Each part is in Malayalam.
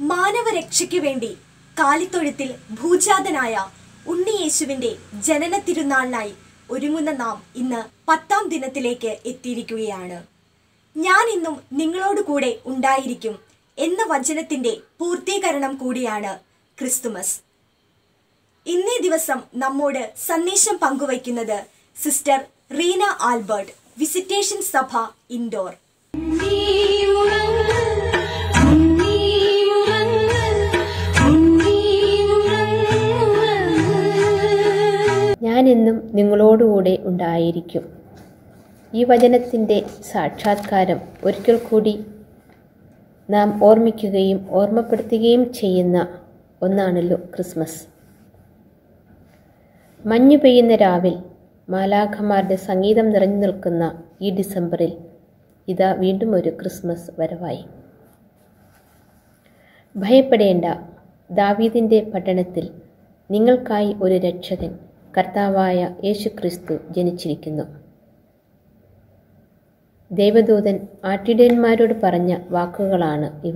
മാനവരക്ഷയ്ക്കു വേണ്ടി കാലിത്തൊഴുത്തിൽ ഭൂജാതനായ ഉണ്ണിയേശുവിന്റെ ജനന തിരുനാളിനായി ഒരുങ്ങുന്ന നാം ഇന്ന് പത്താം ദിനത്തിലേക്ക് എത്തിയിരിക്കുകയാണ് ഞാൻ ഇന്നും നിങ്ങളോട് കൂടെ ഉണ്ടായിരിക്കും എന്ന വചനത്തിന്റെ പൂർത്തീകരണം കൂടിയാണ് ക്രിസ്തുമസ് ഇന്നേ ദിവസം നമ്മോട് സന്ദേശം പങ്കുവയ്ക്കുന്നത് സിസ്റ്റർ റീന ആൽബർട്ട് വിസിറ്റേഷൻ സഭ ഇൻഡോർ ഉണ്ണി ഉറങ്ങ് ഉണ്ണി ഉറങ്ങ് ഉണ്ണി ഉറങ്ങ് ഞാനെന്നും നിങ്ങളോടുകൂടെ ഉണ്ടായിരിക്കും ഈ വചനത്തിൻ്റെ സാക്ഷാത്കാരം ഒരിക്കൽ കൂടി നാം ഓർമ്മിക്കുകയും ഓർമ്മപ്പെടുത്തുകയും ചെയ്യുന്ന ഒന്നാണല്ലോ ക്രിസ്മസ് മഞ്ഞു പെയ്യുന്ന രാവിൽ മാലാഖമാരുടെ സംഗീതം നിറഞ്ഞു നിൽക്കുന്ന ഈ ഡിസംബറിൽ ഇതാ വീണ്ടും ഒരു ക്രിസ്മസ് വരവായി ഭയപ്പെടേണ്ട ദാവീദിൻ്റെ പട്ടണത്തിൽ നിങ്ങൾക്കായി ഒരു രക്ഷകൻ കർത്താവായ യേശുക്രിസ്തു ജനിച്ചിരിക്കുന്നു ദേവദൂതൻ ആട്ടിടയന്മാരോട് പറഞ്ഞ വാക്കുകളാണ് ഇവ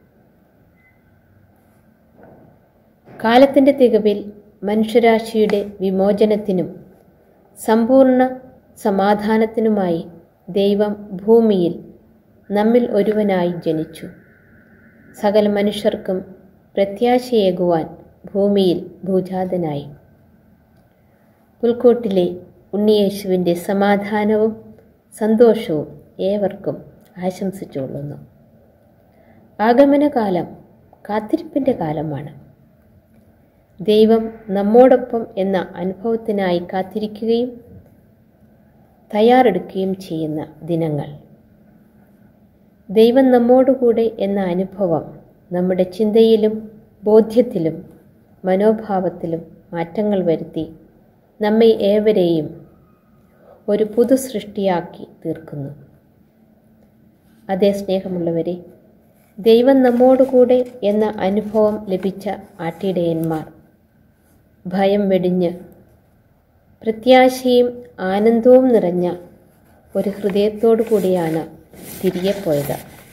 കാലത്തിൻ്റെ തികവിൽ മനുഷ്യരാശിയുടെ വിമോചനത്തിനും സമ്പൂർണ്ണ സമാധാനത്തിനുമായി ദൈവം ഭൂമിയിൽ നമ്മിൽ ഒരുവനായി ജനിച്ചു സകല മനുഷ്യർക്കും പ്രത്യാശയേകുവാൻ ഭൂമിയിൽ ഭൂജാതനായി പുൽക്കൂട്ടിലെ ഉണ്ണിയേശുവിൻ്റെ സമാധാനവും സന്തോഷവും ഏവർക്കും ആശംസിച്ചുകൊള്ളുന്നു ആഗമനകാലം കാത്തിരിപ്പിൻ്റെ കാലമാണ് ദൈവം നമ്മോടൊപ്പം എന്ന അനുഭവത്തിനായി കാത്തിരിക്കുകയും തയ്യാറെടുക്കുകയും ചെയ്യുന്ന ദിനങ്ങൾ ദൈവം നമ്മോടുകൂടെ എന്ന അനുഭവം നമ്മുടെ ചിന്തയിലും ബോധ്യത്തിലും മനോഭാവത്തിലും മാറ്റങ്ങൾ വരുത്തി നമ്മെ ഏവരെയും ഒരു പുതു സൃഷ്ടിയാക്കി തീർക്കുന്നു അതേ സ്നേഹമുള്ളവരെ ദൈവം നമ്മോടുകൂടെ എന്ന അനുഭവം ലഭിച്ച ആട്ടിടയന്മാർ ഭയം വെടിഞ്ഞ് പ്രത്യാശയും ആനന്ദവും നിറഞ്ഞ ഒരു ഹൃദയത്തോടു കൂടിയാണ് തിരികെ പോയത്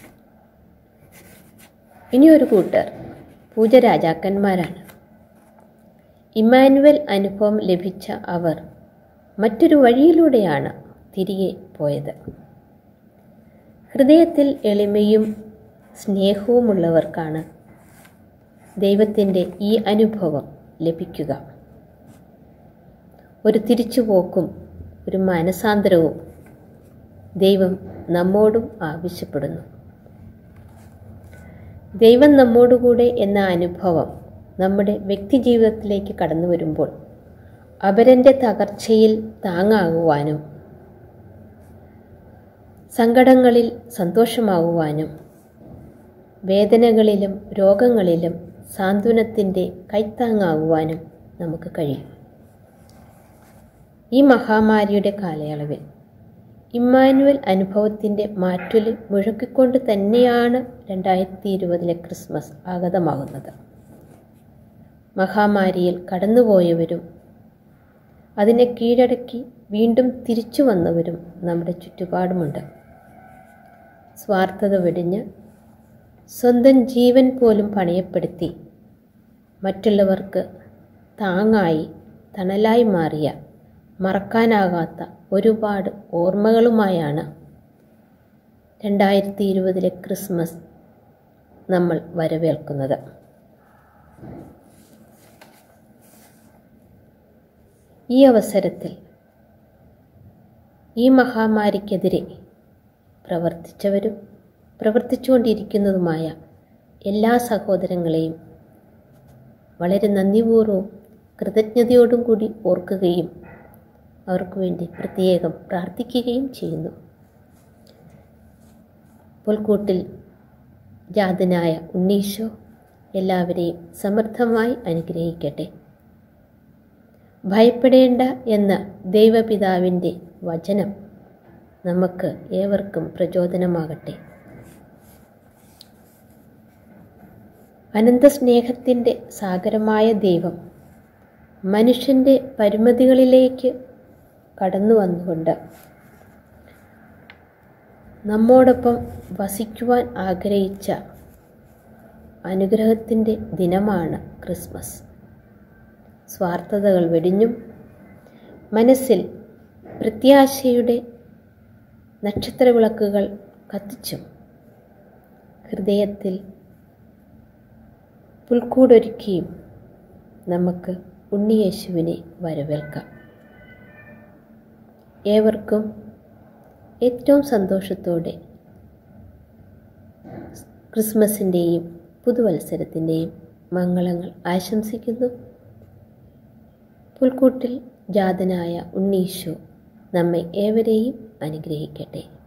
ഇനിയൊരു കൂട്ടർ പൂജരാജാക്കന്മാരാണ് ഇമ്മാനുവൽ അനുഭവം ലഭിച്ച അവർ മറ്റൊരു വഴിയിലൂടെയാണ് തിരികെ പോയത് ഹൃദയത്തിൽ എളിമയും സ്നേഹവുമുള്ളവർക്കാണ് ദൈവത്തിൻ്റെ ഈ അനുഭവം ലഭിക്കുക ഒരു തിരിച്ചുപോക്കും ഒരു മാനസാന്തരവും ദൈവം നമ്മോടും ആവശ്യപ്പെടുന്നു ദൈവം നമ്മോടുകൂടെ എന്ന അനുഭവം നമ്മുടെ വ്യക്തിജീവിതത്തിലേക്ക് കടന്നു വരുമ്പോൾ അപരൻ്റെ തകർച്ചയിൽ താങ്ങാകുവാനും സങ്കടങ്ങളിൽ സന്തോഷമാകുവാനും വേദനകളിലും രോഗങ്ങളിലും സാന്ത്വനത്തിൻ്റെ കൈത്താങ്ങാകുവാനും നമുക്ക് കഴിയും ഈ മഹാമാരിയുടെ കാലയളവിൽ ഇമ്മാനുവൽ അനുഭവത്തിൻ്റെ മാറ്റൊലി മുഴക്കിക്കൊണ്ട് തന്നെയാണ് രണ്ടായിരത്തി ഇരുപതിലെ ക്രിസ്മസ് ആഗതമാകുന്നത് മഹാമാരിയിൽ കടന്നുപോയവരും അതിനെ കീഴടക്കി വീണ്ടും തിരിച്ചു വന്നവരും നമ്മുടെ ചുറ്റുപാടുമുണ്ട് സ്വാർത്ഥത വെടിഞ്ഞ് സ്വന്തം ജീവൻ പോലും പണയപ്പെടുത്തി മറ്റുള്ളവർക്ക് താങ്ങായി തണലായി മാറിയ മറക്കാനാകാത്ത ഒരുപാട് ഓർമ്മകളുമായാണ് രണ്ടായിരത്തി ഇരുപതിലെ ക്രിസ്മസ് നമ്മൾ വരവേൽക്കുന്നത് ഈ അവസരത്തിൽ ഈ മഹാമാരിക്കെതിരെ പ്രവർത്തിച്ചവരും പ്രവർത്തിച്ചുകൊണ്ടിരിക്കുന്നതുമായ എല്ലാ സഹോദരങ്ങളെയും വളരെ നന്ദിപൂർവ്വവും കൃതജ്ഞതയോടും കൂടി ഓർക്കുകയും അവർക്ക് വേണ്ടി പ്രത്യേകം പ്രാർത്ഥിക്കുകയും ചെയ്യുന്നു പുൽക്കൂട്ടിൽ ജാതനായ ഉണ്ണീശോ എല്ലാവരെയും സമൃദ്ധമായി അനുഗ്രഹിക്കട്ടെ ഭയപ്പെടേണ്ട എന്ന ദൈവപിതാവിൻ്റെ വചനം നമുക്ക് ഏവർക്കും പ്രചോദനമാകട്ടെ അനന്തസ്നേഹത്തിൻ്റെ സാഗരമായ ദൈവം മനുഷ്യൻ്റെ പരിമിതികളിലേക്ക് കടന്നു വന്നുകൊണ്ട് നമ്മോടൊപ്പം വസിക്കുവാൻ ആഗ്രഹിച്ച അനുഗ്രഹത്തിൻ്റെ ദിനമാണ് ക്രിസ്മസ് സ്വാർത്ഥതകൾ വെടിഞ്ഞും മനസ്സിൽ പ്രത്യാശയുടെ നക്ഷത്രവിളക്കുകൾ കത്തിച്ചും ഹൃദയത്തിൽ പുൽക്കൂടൊരുക്കിയും നമുക്ക് ഉണ്ണിയേശുവിനെ വരവേൽക്കാം ഏവർക്കും ഏറ്റവും സന്തോഷത്തോടെ ക്രിസ്മസിൻ്റെയും പുതുവത്സരത്തിൻ്റെയും മംഗളങ്ങൾ ആശംസിക്കുന്നു പുൽക്കൂട്ടിൽ ജാതനായ ഉണ്ണീശോ നമ്മെ ഏവരെയും അനുഗ്രഹിക്കട്ടെ